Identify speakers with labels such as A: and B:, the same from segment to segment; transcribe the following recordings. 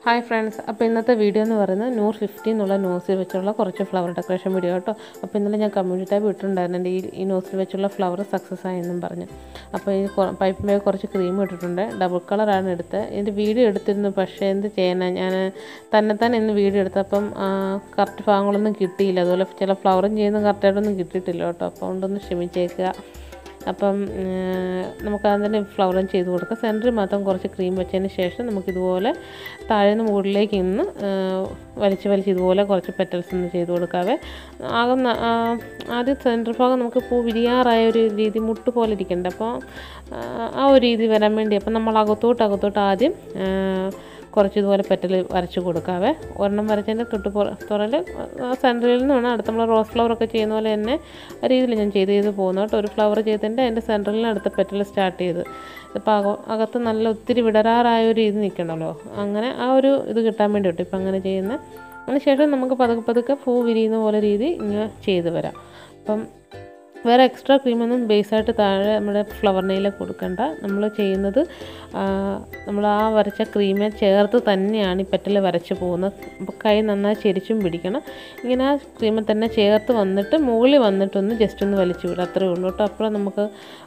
A: hi friends അപ്പോൾ ഇന്നത്തെ video എന്ന് പറയുന്നത് നൂർ ഫിഫ്റ്റി എന്നുള്ള നോസിൽ വെച്ചുള്ള കുറച്ച് ഫ്ലവർ ഡെക്കറേഷൻ വീഡിയോ കേട്ടോ അപ്പോൾ ഇന്നലെ ഞാൻ കമ്മ്യൂണിറ്റി ടാബ് ഇട്ടിട്ടുണ്ടായിരുന്നു എൻ്റെ ഈ ഈ നോസിൽ വെച്ചുള്ള ഫ്ലവർ സക്സസ് ആയെന്നും പറഞ്ഞ് അപ്പോൾ ഈ പൈപ്പ് മേൽ കുറച്ച് ക്രീം ഇട്ടിട്ടുണ്ട് ഡബിൾ കളറാണ് എടുത്തത് ഇതിൻ്റെ വീഡിയോ എടുത്തിരുന്നു പക്ഷേ എന്ത് ചെയ്യാനാണ് ഞാൻ തന്നെ തന്നെ ഇന്ന് വീഡിയോ എടുത്തപ്പം കറക്റ്റ് ഭാഗങ്ങളൊന്നും കിട്ടിയില്ല അതുപോലെ ചില ഫ്ലവറും ചെയ്യുന്ന കറക്റ്റായിട്ടൊന്നും കിട്ടിയിട്ടില്ല കേട്ടോ അപ്പോൾ അതുകൊണ്ടൊന്ന് ക്ഷമിച്ചേക്കുക അപ്പം നമുക്ക് അതിൻ്റെ ഫ്ലവറും ചെയ്ത് കൊടുക്കാം സെൻറ്ററിൽ മാത്രം കുറച്ച് ക്രീം വെച്ചതിന് ശേഷം നമുക്കിതുപോലെ താഴെ നിന്ന് മുകളിലേക്ക് ഇന്ന് വലിച്ച് വലിച്ച് ഇതുപോലെ കുറച്ച് പെറ്റൽസ് ഒന്ന് ചെയ്ത് കൊടുക്കാവേ ആകും ആദ്യം സെൻറ്റർ ഭാഗം നമുക്ക് പൂ വിരിയാറായ ഒരു രീതി മുട്ട് പോലെ ഇരിക്കണ്ട അപ്പോൾ ആ ഒരു രീതി വരാൻ വേണ്ടി അപ്പം നമ്മൾ അകത്തോട്ട് അകത്തോട്ട് ആദ്യം കുറച്ച് ഇതുപോലെ പെറ്റൽ വരച്ച് കൊടുക്കാവേ ഒരെണ്ണം വരച്ചതിൻ്റെ തൊട്ട് പുറൽ സെൻറ്ററിൽ നിന്നാണ് അടുത്ത നമ്മൾ റോസ് ഫ്ലവർ ഒക്കെ ചെയ്യുന്ന പോലെ തന്നെ ആ രീതിയിൽ ഞാൻ ചെയ്ത് ചെയ്ത് പോകുന്നു കേട്ടോ ഒരു ഫ്ലവർ ചെയ്തതിൻ്റെ അതിൻ്റെ സെൻറ്ററിൽ അടുത്ത പെറ്റൽ സ്റ്റാർട്ട് ചെയ്ത് ഇപ്പോൾ അക അകത്ത് നല്ല ഒത്തിരി വിടരാറായ ഒരു ഇത് നിൽക്കണമല്ലോ അങ്ങനെ ആ ഒരു ഇത് കിട്ടാൻ വേണ്ടി കേട്ടോ ഇപ്പം അങ്ങനെ ചെയ്യുന്നത് അതിന് ശേഷം നമുക്ക് പതുക്കെ പതുക്കെ പൂ വിരിയുന്ന പോലെ രീതി ഇങ്ങനെ ചെയ്ത് വരാം അപ്പം വേറെ എക്സ്ട്രാ ക്രീമൊന്നും ബേസായിട്ട് താഴെ നമ്മുടെ ഫ്ലവർ നെയിൽ കൊടുക്കണ്ട നമ്മൾ ചെയ്യുന്നത് നമ്മൾ ആ വരച്ച ക്രീമെ ചേർത്ത് തന്നെയാണ് ഈ പെറ്റൽ വരച്ച് പോകുന്നത് അപ്പോൾ കൈ നന്നായി ചെരിച്ചും പിടിക്കണം ഇങ്ങനെ ആ ക്രീമിൽ തന്നെ ചേർത്ത് വന്നിട്ട് മുകളിൽ വന്നിട്ടൊന്ന് ജസ്റ്റ് ഒന്ന് വലിച്ചു വിടുക അത്രയേ ഉള്ളൂ കേട്ടോ അப்புறம் നമുക്ക്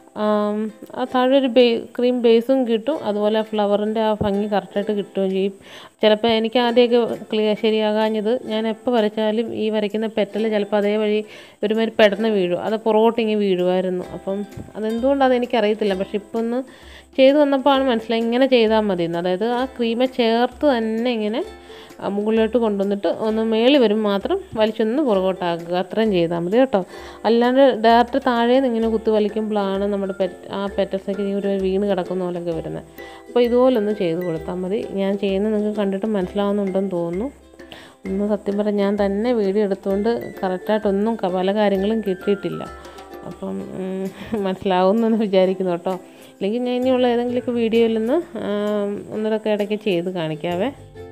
A: ആ താഴെ ഒരു ബേ ക്രീം ബേസും കിട്ടും അതുപോലെ ഫ്ലവറിൻ്റെ ആ ഭംഗി കറക്റ്റായിട്ട് കിട്ടുകയും ചെയ്യും ചിലപ്പോൾ എനിക്ക് ആദ്യമൊക്കെ ക്ലിയർ ശരിയാകാഞ്ഞത് ഞാൻ എപ്പോൾ വരച്ചാലും ഈ വരയ്ക്കുന്ന പെറ്റൽ ചിലപ്പോൾ അതേ വഴി ഒരുമാതിരി പെടന്ന് വീഴും അത് പുറകോട്ട് ഇങ്ങനെ വീഴുമായിരുന്നു അപ്പം അതെന്തുകൊണ്ടാണെന്ന് എനിക്കറിയത്തില്ല പക്ഷെ ഇപ്പോൾ ഒന്ന് ചെയ്തു വന്നപ്പോഴാണ് മനസ്സിലായി ഇങ്ങനെ ചെയ്താൽ മതി അതായത് ആ ക്രീമെ ചേർത്ത് തന്നെ ഇങ്ങനെ മുകളിലോട്ട് കൊണ്ടുവന്നിട്ട് ഒന്ന് മേളി വരും മാത്രം വലിച്ചൊന്ന് പുറകോട്ടാക്കുക അത്രയും ചെയ്താൽ മതി കേട്ടോ അല്ലാണ്ട് ഡയറക്റ്റ് താഴെ നിന്ന് ഇങ്ങനെ കുത്തി വലിക്കുമ്പോഴാണ് നമ്മുടെ പെറ്റ് ആ പെറ്റൽസൊക്കെ ഒരു വീണ് കിടക്കുന്ന പോലെയൊക്കെ വരുന്നത് അപ്പോൾ ഇതുപോലെ ഒന്ന് ചെയ്ത് കൊടുത്താൽ മതി ഞാൻ ചെയ്യുന്നത് നിങ്ങൾക്ക് കണ്ടിട്ട് മനസ്സിലാവുന്നുണ്ടെന്ന് തോന്നുന്നു ഒന്ന് സത്യം പറഞ്ഞാൽ ഞാൻ തന്നെ വീഡിയോ എടുത്തുകൊണ്ട് കറക്റ്റായിട്ടൊന്നും പല കാര്യങ്ങളും കിട്ടിയിട്ടില്ല അപ്പം മനസ്സിലാവുമെന്ന് വിചാരിക്കുന്നു കേട്ടോ അല്ലെങ്കിൽ ഞാൻ ഇനിയുള്ള ഏതെങ്കിലുമൊക്കെ വീഡിയോയിൽ നിന്ന് ഒന്നിലൊക്കെ ഇടയ്ക്ക് ചെയ്ത് കാണിക്കാവേ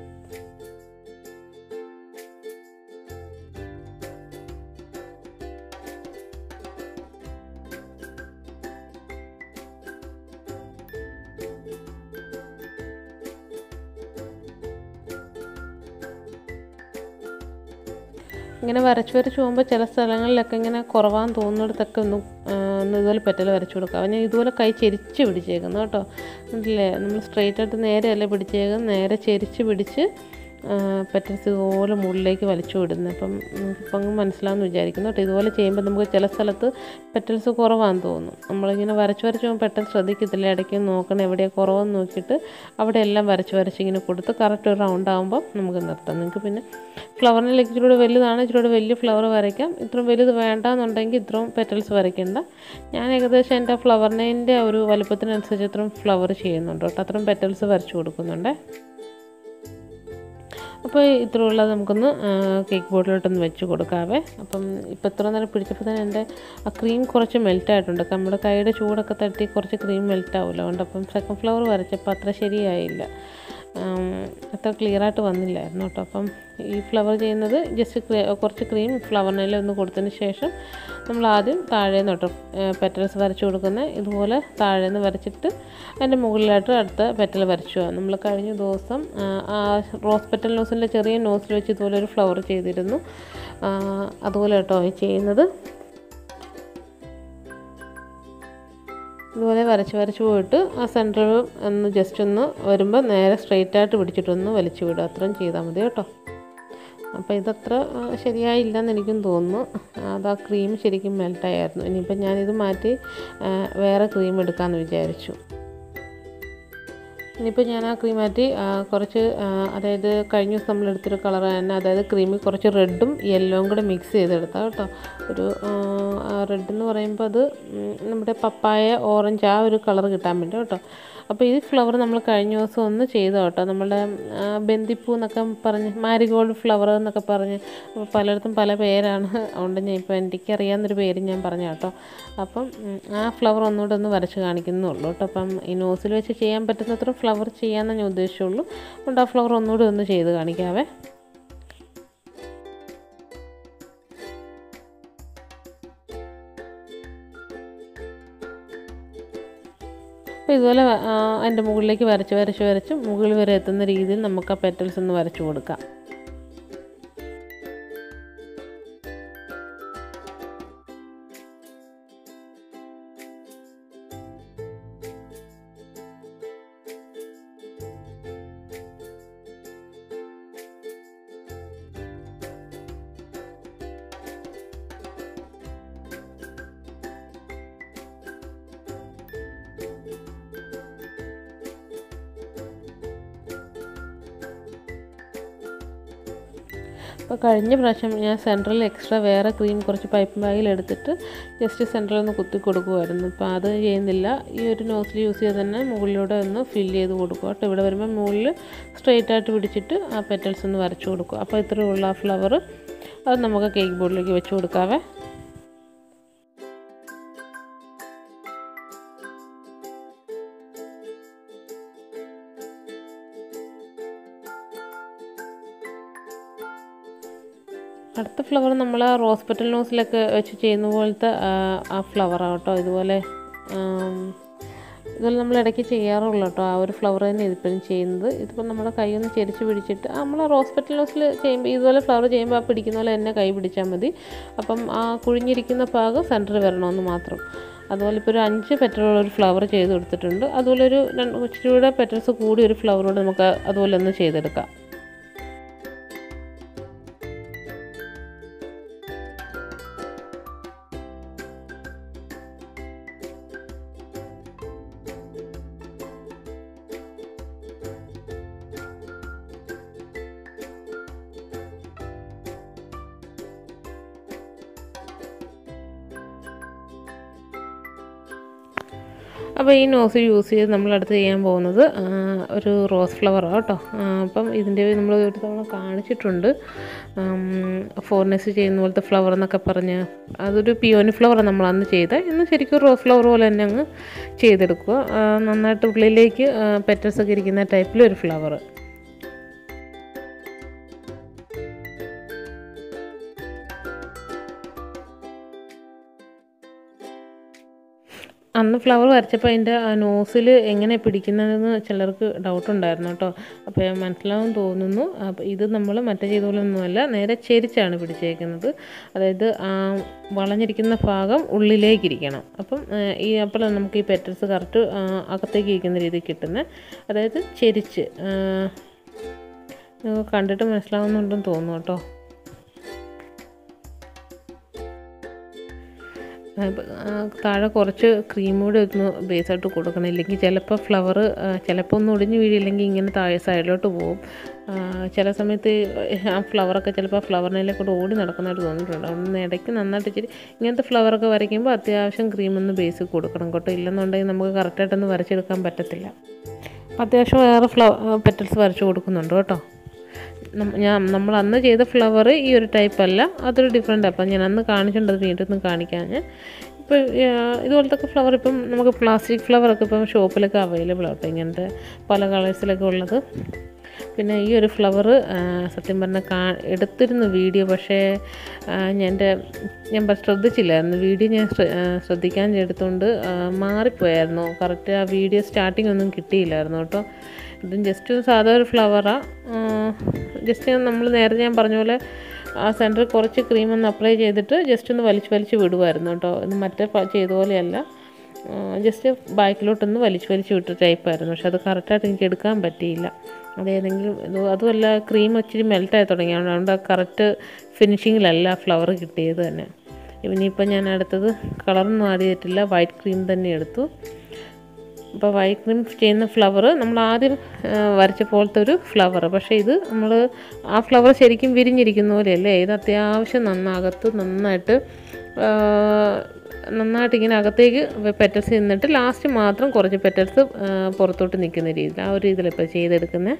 A: ഇങ്ങനെ വരച്ച് വരച്ച് പോകുമ്പോൾ ചില സ്ഥലങ്ങളിലൊക്കെ ഇങ്ങനെ കുറവാന്ന് തോന്നുന്നിടത്തൊക്കെ ഒന്ന് ഒന്ന് ഇതുപോലെ പെറ്റൽ വരച്ച് കൊടുക്കുക ഞാൻ ഇതുപോലെ കൈ ചെരിച്ച് പിടിച്ചേക്കുന്നു കേട്ടോ മനസ്സിലെ നമ്മൾ സ്ട്രെയിറ്റ് ആയിട്ട് നേരെയല്ല പിടിച്ചേക്കും നേരെ ചെരിച്ച് പിടിച്ച് പെറ്റൽസ് ഇതുപോലെ മുകളിലേക്ക് വലിച്ചു വിടുന്നത് അപ്പം നമുക്കിപ്പം അങ്ങ് മനസ്സിലാവുമെന്ന് വിചാരിക്കുന്നു കേട്ടോ ഇതുപോലെ ചെയ്യുമ്പോൾ നമുക്ക് ചില സ്ഥലത്ത് പെറ്റൽസ് കുറവാന്ന് തോന്നും നമ്മളിങ്ങനെ വരച്ച് വരച്ച് പോകുമ്പോൾ പെട്ടെന്ന് ശ്രദ്ധിക്കത്തില്ല ഇടയ്ക്ക് നോക്കണം എവിടെയാണ് കുറവെന്ന് നോക്കിയിട്ട് അവിടെ എല്ലാം വരച്ച് വരച്ച് ഇങ്ങനെ കൊടുത്ത് കറക്റ്റ് ഒരു റൗണ്ട് ആകുമ്പോൾ നമുക്ക് നിർത്താം നിങ്ങൾക്ക് പിന്നെ ഫ്ലവറിന് ഇച്ചിരി വലുതാണ് ഇച്ചിരി വലിയ ഫ്ലവർ വരയ്ക്കാം ഇത്രയും വലുത് വേണ്ടാന്നുണ്ടെങ്കിൽ ഇത്രയും പെറ്റൽസ് വരയ്ക്കണ്ട ഞാൻ ഏകദേശം എൻ്റെ ഫ്ലവറിൻ്റെ ഒരു വലുപ്പത്തിനനുസരിച്ച് ഇത്രയും ഫ്ലവർ ചെയ്യുന്നുണ്ട് കേട്ടോ അത്രയും പെറ്റൽസ് വരച്ച് കൊടുക്കുന്നുണ്ട് അപ്പോൾ ഇത്രയുള്ളത് നമുക്കൊന്ന് കേക്ക് ബോർഡിലോട്ടൊന്ന് വെച്ച് കൊടുക്കാവേ അപ്പം ഇപ്പോൾ ഇത്ര നേരം പിടിച്ചപ്പോൾ തന്നെ എൻ്റെ ആ ക്രീം കുറച്ച് മെൽറ്റായിട്ടുണ്ട് നമ്മുടെ കൈയുടെ ചൂടൊക്കെ തട്ടി കുറച്ച് ക്രീം മെൽറ്റ് ആവില്ല അതുകൊണ്ട് അപ്പം സെക്കൻഡ് ഫ്ലവർ വരച്ചപ്പോൾ അത്ര ശരിയായില്ല അത്ര ക്ലിയറായിട്ട് വന്നില്ലായിരുന്നു കേട്ടോ അപ്പം ഈ ഫ്ലവർ ചെയ്യുന്നത് ജസ്റ്റ് കുറച്ച് ക്രീം ഫ്ലവറിനെല്ലാം ഒന്ന് കൊടുത്തതിന് ശേഷം നമ്മൾ ആദ്യം താഴേന്ന് കേട്ടോ പെറ്റൽസ് വരച്ച് കൊടുക്കുന്ന ഇതുപോലെ താഴേന്ന് വരച്ചിട്ട് അതിൻ്റെ മുകളിലായിട്ട് അടുത്ത പെറ്റൽ വരച്ചു നമ്മൾ കഴിഞ്ഞ ദിവസം ആ റോസ് പെറ്റൽ നോസിൻ്റെ ചെറിയ നോസിൽ വെച്ച് ഇതുപോലെ ഒരു ഫ്ലവർ ചെയ്തിരുന്നു അതുപോലെ കേട്ടോ ചെയ്യുന്നത് ഇതുപോലെ വരച്ച് വരച്ച് പോയിട്ട് ആ സെൻറ്ററിൽ ഒന്ന് ജസ്റ്റ് ഒന്ന് വരുമ്പോൾ നേരെ സ്ട്രെയിറ്റ് ആയിട്ട് പിടിച്ചിട്ടൊന്ന് വലിച്ചു വിടുക അത്രയും ചെയ്താൽ മതി കേട്ടോ അപ്പോൾ ഇതത്ര ശരിയായില്ലെന്ന് എനിക്കും തോന്നുന്നു അത് ആ ക്രീം ശരിക്കും മെൽട്ടായിരുന്നു ഇനിയിപ്പോൾ ഞാനിത് മാറ്റി വേറെ ക്രീം എടുക്കാമെന്ന് വിചാരിച്ചു ഇനിയിപ്പോൾ ഞാൻ ആ ക്രീം മാറ്റി കുറച്ച് അതായത് കഴിഞ്ഞ ദിവസം നമ്മൾ എടുത്തൊരു കളർ തന്നെ അതായത് ക്രീമിൽ കുറച്ച് റെഡും യെല്ലോയും കൂടെ മിക്സ് ചെയ്തെടുത്താൽ കേട്ടോ ഒരു റെഡ് എന്ന് പറയുമ്പോൾ അത് നമ്മുടെ പപ്പായ ഓറഞ്ച് ആ ഒരു കളർ കിട്ടാൻ വേണ്ടി കേട്ടോ അപ്പോൾ ഈ ഫ്ലവർ നമ്മൾ കഴിഞ്ഞ ദിവസം ഒന്ന് ചെയ്ത കേട്ടോ നമ്മുടെ ബന്ദിപ്പൂ എന്നൊക്കെ പറഞ്ഞ് മാരിഗോൾഡ് ഫ്ലവർ എന്നൊക്കെ പറഞ്ഞ് പലയിടത്തും പല പേരാണ് അതുകൊണ്ട് ഞാൻ ഇപ്പോൾ എനിക്കറിയാവുന്നൊരു പേര് ഞാൻ പറഞ്ഞു കേട്ടോ അപ്പം ആ ഫ്ലവർ ഒന്നുകൂടെ ഒന്ന് വരച്ച് കാണിക്കുന്നുള്ളൂ കേട്ടോ അപ്പം ഈ നോസിൽ വെച്ച് ചെയ്യാൻ പറ്റുന്നത്ര ഫ്ലവർ ചെയ്യാമെന്ന് ഞാൻ ഉദ്ദേശിച്ചുള്ളൂ അതുകൊണ്ട് ആ ഫ്ലവർ ഒന്നുകൂടെ ഒന്ന് ചെയ്ത് കാണിക്കാവേ അപ്പോൾ ഇതുപോലെ ആ, അതിൻ്റെ മുകളിലേക്ക് വരച്ച് വരച്ച് വരച്ച് മുകളിൽ വരെ എത്തുന്ന രീതിയിൽ നമുക്ക് ആ പെറ്റൽസ് ഒന്ന് വരച്ച് കൊടുക്കാം അപ്പോൾ കഴിഞ്ഞ പ്രാവശ്യം ഞാൻ സെൻറ്ററിൽ എക്സ്ട്രാ വേറെ ക്രീം കുറച്ച് പൈപ്പ് ബാഗിൽ എടുത്തിട്ട് ജസ്റ്റ് സെൻറ്ററിൽ ഒന്ന് കുത്തി കൊടുക്കുമായിരുന്നു ഇപ്പോൾ അത് ചെയ്യുന്നില്ല ഈ ഒരു നോസിൽ യൂസ് ചെയ്ത് തന്നെ മുകളിലൂടെ ഒന്ന് ഫില്ല് ചെയ്ത് കൊടുക്കുക കേട്ടോ ഇവിടെ വരുമ്പോൾ മുകളിൽ സ്ട്രെയിറ്റ് ആയിട്ട് പിടിച്ചിട്ട് ആ പെറ്റൽസ് ഒന്ന് വരച്ചു കൊടുക്കുക അപ്പോൾ ഇത്രയുള്ള ആ ഫ്ലവർ അത് നമുക്ക് കേക്ക് ബോർഡിലേക്ക് വെച്ച് കൊടുക്കാവേ അടുത്ത ഫ്ലവർ നമ്മൾ ആ റോസ് പെറ്റൽ നോസിലൊക്കെ വെച്ച് ചെയ്യുന്ന പോലത്തെ ആ, ആ ഫ്ലവറാണ് കേട്ടോ ഇതുപോലെ ആം, ഇതുപോലെ നമ്മൾ ഇടയ്ക്ക് ചെയ്യാറുള്ളൂ കേട്ടോ ആ ഒരു ഫ്ലവർ തന്നെ ഇതിപ്പോഴും ചെയ്യുന്നത് ഇതിപ്പോൾ നമ്മുടെ കൈ ഒന്ന് ചെരിച്ച് പിടിച്ചിട്ട് നമ്മൾ ആ റോസ് പെറ്റൽ നോസിൽ ചെയ്യുമ്പോൾ ഇതുപോലെ ഫ്ലവർ ചെയ്യുമ്പോൾ ആ പിടിക്കുന്ന പോലെ തന്നെ കൈ പിടിച്ചാൽ മതി അപ്പം ആ കുഴിഞ്ഞിരിക്കുന്ന ഭാഗം സെൻറ്ററിൽ വരണമെന്ന് മാത്രം അതുപോലെ ഇപ്പോൾ ഒരു അഞ്ച് പെറ്റലുള്ള ഒരു ഫ്ലവർ ചെയ്ത് കൊടുത്തിട്ടുണ്ട് അതുപോലെ ഒരു രണ്ട് ഇച്ചിരി കൂടെ പെറ്റൽസ് കൂടി ഒരു ഫ്ലവറോട് നമുക്ക് അതുപോലെ ഒന്ന് ചെയ്തെടുക്കാം അപ്പോൾ ഈ നോസ് യൂസ് ചെയ്ത് നമ്മൾ അടുത്ത് ചെയ്യാൻ പോകുന്നത് ആ, ഒരു റോസ് ഫ്ലവറാണ് കേട്ടോ ആ, അപ്പം ഇതിൻ്റെ നമ്മൾ ഒരു തവണ കാണിച്ചിട്ടുണ്ട് ഫോറിനേഴ്സ് ചെയ്യുന്ന പോലത്തെ ഫ്ലവർ എന്നൊക്കെ പറഞ്ഞ് അതൊരു പിയോനി ഫ്ലവറാണ് നമ്മൾ അന്ന് ചെയ്തത് ഇന്ന് ശരിക്കും റോസ് ഫ്ലവർ പോലെ തന്നെ അങ്ങ് ചെയ്തെടുക്കുക ആ, നന്നായിട്ട് ഉള്ളിലേക്ക് പെറ്റൽസ് ഒക്കെ ഇരിക്കുന്ന ടൈപ്പിലൊരു ഫ്ലവർ അന്ന് ഫ്ലവർ വരച്ചപ്പോൾ അതിൻ്റെ ആ നോസിൽ എങ്ങനെ പിടിക്കുന്നതെന്ന് ചിലർക്ക് ഡൗട്ട് ഉണ്ടായിരുന്നു കേട്ടോ അപ്പോൾ മനസ്സിലാവും തോന്നുന്നു അപ്പോൾ ഇത് നമ്മൾ മറ്റേ ചെയ്ത പോലെ ഒന്നുമല്ല നേരെ ചെരിച്ചാണ് പിടിച്ചേക്കുന്നത് അതായത് ആ വളഞ്ഞിരിക്കുന്ന ഭാഗം ഉള്ളിലേക്കിരിക്കണം അപ്പം ആ, ഈ അപ്പോൾ നമുക്ക് ഈ പെറ്റൽസ് കറക്റ്റ് അകത്തേക്ക് ഇരിക്കുന്ന രീതിയിൽ കിട്ടുന്നത് അതായത് ചെരിച്ച് ആ, നിങ്ങൾക്ക് കണ്ടിട്ട് മനസ്സിലാവുന്നുണ്ടെന്ന് തോന്നുന്നു കേട്ടോ ആ, ഇപ്പ- ആ, താഴെ കുറച്ച് ക്രീം കൂടി ഒന്ന് ബേസായിട്ട് കൊടുക്കണം ഇല്ലെങ്കിൽ ചിലപ്പോൾ ഫ്ലവർ ചിലപ്പോൾ ഒന്ന് ഒടിഞ്ഞ് വീഴില്ലെങ്കിൽ ഇങ്ങനെ താഴെ സൈഡിലോട്ട് പോകും ആ, ചില സമയത്ത് ആ ഫ്ലവറൊക്കെ ചിലപ്പോൾ ഫ്ലവറിനെ കൂടെ ഓടി നടക്കുന്നതായിട്ട് തോന്നിയിട്ടുണ്ട് അതുകൊണ്ട് ഇടയ്ക്ക് നന്നായിട്ട് ഇച്ചിരി ഇങ്ങനത്തെ ഫ്ലവറൊക്കെ വരയ്ക്കുമ്പോൾ അത്യാവശ്യം ക്രീം ഒന്ന് ബേസ് കൊടുക്കണം കേട്ടോ ഇല്ലെന്നുണ്ടെങ്കിൽ നമുക്ക് കറക്റ്റായിട്ടൊന്ന് വരച്ചെടുക്കാൻ പറ്റത്തില്ല അപ്പോൾ അത്യാവശ്യം വേറെ ഫ്ലവർ പെറ്റൽസ് വരച്ച് കൊടുക്കുന്നുണ്ട് കേട്ടോ നം- ഞാൻ നമ്മൾ അന്ന് ചെയ്ത ഫ്ലവർ ഈ ഒരു ടൈപ്പ് അല്ല അതൊരു ഡിഫറെൻ്റ് അപ്പം ഞാൻ അന്ന് കാണിച്ചിട്ടുണ്ട് അത് വീണ്ടും ഒന്ന് കാണിക്കാൻ ഞാൻ ഇപ്പോൾ ഇതുപോലത്തെ ഫ്ലവർ ഇപ്പം നമുക്ക് പ്ലാസ്റ്റിക് ഫ്ലവറൊക്കെ ഇപ്പം ഷോപ്പിലൊക്കെ അവൈലബിൾ ആട്ടോ ഇങ്ങനത്തെ പല കളേഴ്സിലൊക്കെ ഉള്ളത് പിന്നെ ഈ ഒരു ഫ്ലവർ സത്യം പറഞ്ഞാൽ കാ എടുത്തിരുന്നു വീഡിയോ പക്ഷേ ആ, ഞാൻ എൻ്റെ ഞാൻ പ- ശ്രദ്ധിച്ചില്ലായിരുന്നു വീഡിയോ ഞാൻ ശ്ര- ആ, ശ്രദ്ധിക്കാൻ എടുത്തുകൊണ്ട് ആ, മാറിപ്പോയായിരുന്നു കറക്റ്റ് ആ വീഡിയോ സ്റ്റാർട്ടിംഗ് ഒന്നും കിട്ടിയില്ലായിരുന്നു കേട്ടോ ഇതും ജസ്റ്റ് ഒരു സാധാ ഒരു ഫ്ലവറാണ് ജസ്റ്റ് നമ്മൾ നേരത്തെ ഞാൻ പറഞ്ഞ പോലെ ആ സെൻറ്ററിൽ കുറച്ച് ക്രീം ഒന്ന് അപ്ലൈ ചെയ്തിട്ട് ജസ്റ്റ് ഒന്ന് വലിച്ച് വലിച്ച് വിടുമായിരുന്നു കേട്ടോ ഇത് മറ്റേ പ- ചെയ്ത പോലെയല്ല ജസ്റ്റ് ബാക്കിലോട്ടൊന്ന് വലിച്ച് വലിച്ച് വിട്ട ടൈപ്പായിരുന്നു പക്ഷെ അത് കറക്റ്റായിട്ട് എനിക്ക് എടുക്കാൻ പറ്റിയില്ല അത് ഏതെങ്കിലും ഇത് അതുമല്ല ക്രീം ഇച്ചിരി മെൽറ്റായി തുടങ്ങി അതുകൊണ്ട് കറക്റ്റ് ഫിനിഷിങ്ങിലല്ല ഫ്ലവർ കിട്ടിയത് തന്നെ ഇനിയിപ്പോൾ ഞാൻ അടുത്തത് കളറൊന്നും ആഡ് ചെയ്തിട്ടില്ല വൈറ്റ് ക്രീം തന്നെ എടുത്തു അപ്പോൾ വൈറ്റ് ക്രീം ചെയ്യുന്ന ഫ്ലവർ നമ്മൾ ആദ്യം ആ, വരച്ച പോലത്തെ ഒരു ഫ്ലവർ പക്ഷേ ഇത് നമ്മൾ ആ ഫ്ലവർ ശരിക്കും വിരിഞ്ഞിരിക്കുന്ന പോലെയല്ലേ ഇത് അത്യാവശ്യം നന്നാകത്ത് നന്നായിട്ട് ആ, നന്നായിട്ട് ഇങ്ങനെ അകത്തേക്ക് പെറ്റൽസ് നിന്നിട്ട് ലാസ്റ്റ് മാത്രം കുറച്ച് പെറ്റൽസ് പുറത്തോട്ട് നിൽക്കുന്ന രീതിയിൽ ആ ഒരു രീതിയിൽ ഇപ്പോൾ ചെയ്തെടുക്കുന്നത്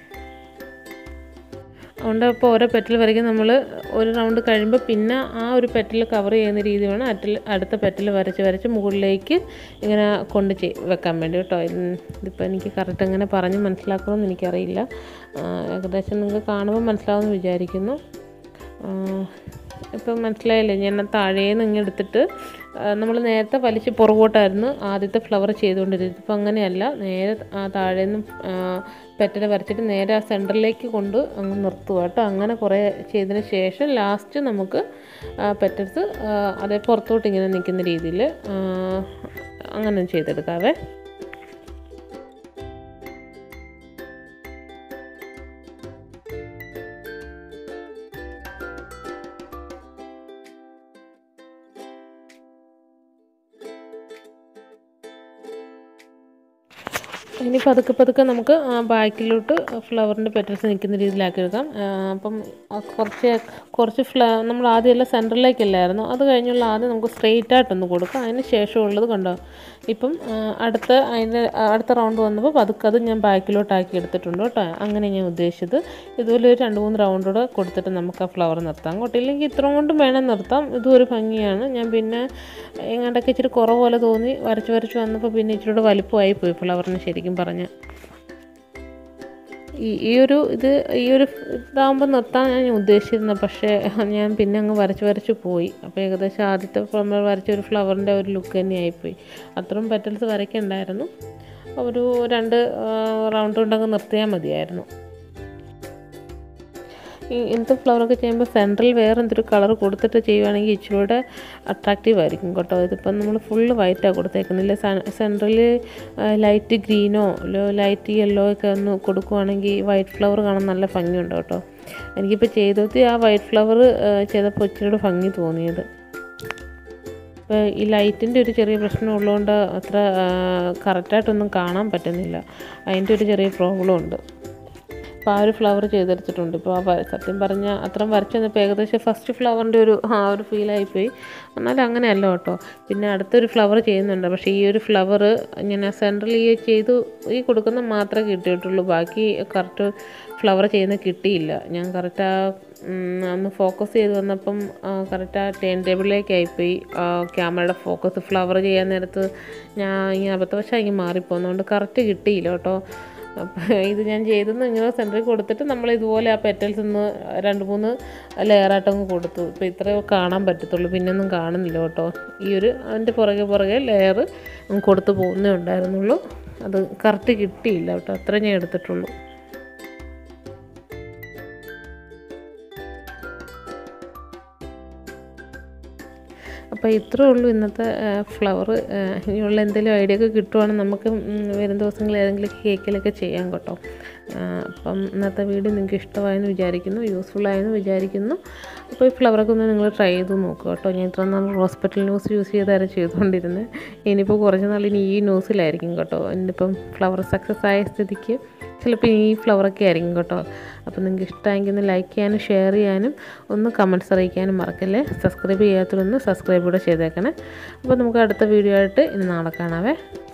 A: അതുകൊണ്ട് ഇപ്പോൾ ഓരോ പെറ്റൽ വരയ്ക്കും നമ്മൾ ഒരു റൗണ്ട് കഴിയുമ്പോൾ പിന്നെ ആ ഒരു പെറ്റൽ കവർ ചെയ്യുന്ന രീതി വേണം അറ്റൽ അടുത്ത പെറ്റൽ വരച്ച് വരച്ച് മുകളിലേക്ക് ഇങ്ങനെ കൊണ്ട് ചെയ് വെക്കാൻ വേണ്ടി കേട്ടോ ഇത് ഇതിപ്പോൾ എനിക്ക് കറക്റ്റ് അങ്ങനെ പറഞ്ഞ് മനസ്സിലാക്കണമെന്ന് എനിക്കറിയില്ല ആ, ഏകദേശം നിങ്ങൾക്ക് കാണുമ്പോൾ മനസ്സിലാവുമെന്ന് വിചാരിക്കുന്നു ഇപ്പം മനസ്സിലായില്ലേ ഞാൻ താഴേന്ന് ഇങ്ങനെ എടുത്തിട്ട് നമ്മൾ നേരത്തെ വലിച്ച് പുറകോട്ടായിരുന്നു ആദ്യത്തെ ഫ്ലവർ ചെയ്തുകൊണ്ടിരുന്നത് ഇപ്പം അങ്ങനെയല്ല നേരെ ആ താഴെ നിന്ന് പെറ്റൽ വരച്ചിട്ട് നേരെ ആ സെൻറ്ററിലേക്ക് കൊണ്ട് അങ്ങ് നിർത്തുക കേട്ടോ അങ്ങനെ കുറേ ചെയ്തതിന് ശേഷം ലാസ്റ്റ് നമുക്ക് പെറ്റൽസ് അതേ പുറത്തോട്ട് ഇങ്ങനെ നിൽക്കുന്ന രീതിയിൽ അങ്ങനെ ചെയ്തെടുക്കാവേ ഇനി പതുക്കെ പതുക്കെ നമുക്ക് ബാക്കിലോട്ട് ഫ്ലവറിൻ്റെ പെറ്റൽസ് നിൽക്കുന്ന രീതിയിലാക്കി എടുക്കാം അപ്പം കുറച്ച് കുറച്ച് ഫ്ല നമ്മൾ ആദ്യമല്ല സെൻറ്ററിലേക്കല്ലായിരുന്നു അത് കഴിഞ്ഞുള്ള ആദ്യം നമുക്ക് സ്ട്രെയിറ്റ് ആയിട്ടൊന്ന് കൊടുക്കാം അതിന് ശേഷമുള്ളത് കണ്ടോ ഇപ്പം അടുത്ത അതിൻ്റെ അടുത്ത റൗണ്ട് വന്നപ്പോൾ പതുക്കെ അത് ഞാൻ ബാക്കിലോട്ടാക്കി എടുത്തിട്ടുണ്ട് കേട്ടോ അങ്ങനെ ഞാൻ ഉദ്ദേശിച്ചത് ഇതുപോലെ ഒരു രണ്ട് മൂന്ന് റൗണ്ട് കൂടെ കൊടുത്തിട്ട് നമുക്ക് ആ ഫ്ലവർ നിർത്താം കേട്ടോ ഇല്ലെങ്കിൽ ഇത്രയും കൊണ്ടും വേണം നിർത്താം ഇതും ഒരു ഭംഗിയാണ് ഞാൻ പിന്നെ എങ്ങാണ്ടൊക്കെ ഇച്ചിരി കുറവ് പോലെ തോന്നി വരച്ച് വരച്ച് വന്നപ്പോൾ പിന്നെ ഇച്ചിരി കൂടെ വലിപ്പമായി പോയി ഫ്ലവറിന് ശരിക്കും പറഞ്ഞ് ഈ ഈ ഒരു ഇത് ഈ ഒരു ഇതാകുമ്പോൾ നിർത്താൻ ഞാൻ ഉദ്ദേശിച്ചിരുന്നത് പക്ഷേ ഞാൻ പിന്നെ അങ്ങ് വരച്ച് വരച്ച് പോയി അപ്പോൾ ഏകദേശം ആദ്യത്തെ നമ്മൾ വരച്ച ഒരു ഫ്ലവറിൻ്റെ ഒരു ലുക്ക് തന്നെയായിപ്പോയി അത്രയും പെറ്റൽസ് വരയ്ക്കണ്ടായിരുന്നു ഒരു രണ്ട് റൗണ്ട് കൊണ്ടങ്ങ് നിർത്തിയാൽ മതിയായിരുന്നു ഈ ഇന്നത്തെ ഫ്ലവറൊക്കെ ചെയ്യുമ്പോൾ സെൻട്രൽ വേറെ എന്തൊരു കളർ കൊടുത്തിട്ട് ചെയ്യുവാണെങ്കിൽ ഇച്ചിരി കൂടെ അട്രാക്റ്റീവ് ആയിരിക്കും കേട്ടോ ഇതിപ്പം നമ്മൾ ഫുള്ള് വൈറ്റാണ് കൊടുത്തേക്കുന്നില്ല സെൻട്രൽ ലൈറ്റ് ഗ്രീനോ ലൈറ്റ് യെല്ലോ ഒക്കെ ഒന്ന് കൊടുക്കുവാണെങ്കിൽ വൈറ്റ് ഫ്ലവർ കാണാൻ നല്ല ഭംഗിയുണ്ട് കേട്ടോ എനിക്കിപ്പോൾ ചെയ്തത് ആ വൈറ്റ് ഫ്ലവർ ചെയ്തപ്പോൾ ഇച്ചിരി കൂടെ ഭംഗി തോന്നിയത് ഇപ്പോൾ ഈ ലൈറ്റിൻ്റെ ഒരു ചെറിയ പ്രശ്നം ഉള്ളതുകൊണ്ട് അത്ര കറക്റ്റായിട്ടൊന്നും കാണാൻ പറ്റുന്നില്ല അതിൻ്റെ ഒരു ചെറിയ പ്രോബ്ലം ഉണ്ട് അപ്പോൾ ആ ഒരു ഫ്ലവർ ചെയ്തെടുത്തിട്ടുണ്ട് ഇപ്പോൾ ആ സത്യം പറഞ്ഞാൽ അത്രയും വരച്ച് വന്നപ്പോൾ ഏകദേശം ഫസ്റ്റ് ഫ്ലവറിൻ്റെ ഒരു ആ ഒരു ഫീലായിപ്പോയി എന്നാലും അങ്ങനെയല്ല കേട്ടോ പിന്നെ അടുത്തൊരു ഫ്ലവർ ചെയ്യുന്നുണ്ട് പക്ഷേ ഈ ഒരു ഫ്ലവർ ഇങ്ങനെ സെൻട്രൽ ഈ ചെയ്തു ഈ കൊടുക്കുന്ന മാത്രമേ കിട്ടിയിട്ടുള്ളൂ ബാക്കി കറക്റ്റ് ഫ്ലവർ ചെയ്യുന്ന കിട്ടിയില്ല ഞാൻ കറക്റ്റ് ആ ഒന്ന് ഫോക്കസ് ചെയ്ത് വന്നപ്പം കറക്റ്റ് ആ ടേൺ ടേബിളിലേക്കായിപ്പോയി ക്യാമറയുടെ ഫോക്കസ് ഫ്ലവർ ചെയ്യാൻ നേരത്ത് ഞാൻ ഇങ്ങനെ അബദ്ധവശാൽ ഇങ്ങനെ മാറിപ്പോകുന്നതുകൊണ്ട് കറക്റ്റ് കിട്ടിയില്ല കേട്ടോ അപ്പം ഇത് ഞാൻ ചെയ്തെന്ന് ഇങ്ങനെ സെൻറ്ററിൽ കൊടുത്തിട്ട് നമ്മൾ ഇതുപോലെ ആ പെറ്റൽസ് ഒന്ന് രണ്ട് മൂന്ന് ലെയറായിട്ടങ്ങ് കൊടുത്തു ഇപ്പോൾ ഇത്രയോ കാണാൻ പറ്റത്തുള്ളൂ പിന്നൊന്നും കാണുന്നില്ല കേട്ടോ ഈ ഒരു അതിൻ്റെ പുറകെ പുറകെ ലെയർ കൊടുത്തു പോകുന്നേ ഉണ്ടായിരുന്നുള്ളൂ അത് കറക്റ്റ് കിട്ടിയില്ല കേട്ടോ അത്രേ ഞാൻ എടുത്തിട്ടുള്ളൂ അപ്പോൾ ഇത്രേ ഉള്ളൂ ഇന്നത്തെ ഫ്ലവർ ഇനിയുള്ള എന്തെങ്കിലും ഐഡിയ ഒക്കെ കിട്ടുവാണെങ്കിൽ നമുക്ക് വരും ദിവസങ്ങളിൽ ഏതെങ്കിലും കേക്കിലൊക്കെ ചെയ്യാം കേട്ടോ അപ്പം ഇന്നത്തെ വീഡിയോ നിങ്ങൾക്ക് ഇഷ്ടമായെന്ന് വിചാരിക്കുന്നു യൂസ്ഫുൾ ആയെന്ന് വിചാരിക്കുന്നു അപ്പോൾ ഈ ഫ്ലവറൊക്കെ ഒന്ന് നിങ്ങൾ ട്രൈ ചെയ്ത് നോക്കുക കേട്ടോ ഞാൻ ഇത്ര നാൾ ഹോസ്പിറ്റൽ ന്യൂസ് യൂസ് ചെയ്തായിരുന്നു ചെയ്തുകൊണ്ടിരുന്നത് ഇനിയിപ്പോൾ കുറച്ച് നാൾ ഇനി ഈ ന്യൂസിലായിരിക്കും കേട്ടോ ഇന്നിപ്പം ഫ്ലവർ സക്സസ് ആയ സ്ഥിതിക്ക് ചിലപ്പോൾ ഈ ഫ്ലവറൊക്കെ ആയിരിക്കും കേട്ടോ അപ്പോൾ നിങ്ങൾക്ക് ഇഷ്ടമെങ്കിൽ ഒന്ന് ലൈക്ക് ചെയ്യാനും ഷെയർ ചെയ്യാനും ഒന്ന് കമൻറ്റ്സ് അറിയിക്കാനും മറക്കല്ലേ സബ്സ്ക്രൈബ് ചെയ്യാത്തവരൊന്ന് സബ്സ്ക്രൈബ് കൂടെ ചെയ്തേക്കണേ അപ്പോൾ നമുക്ക് അടുത്ത വീഡിയോ ആയിട്ട് ഇനി നാളെ കാണാവേ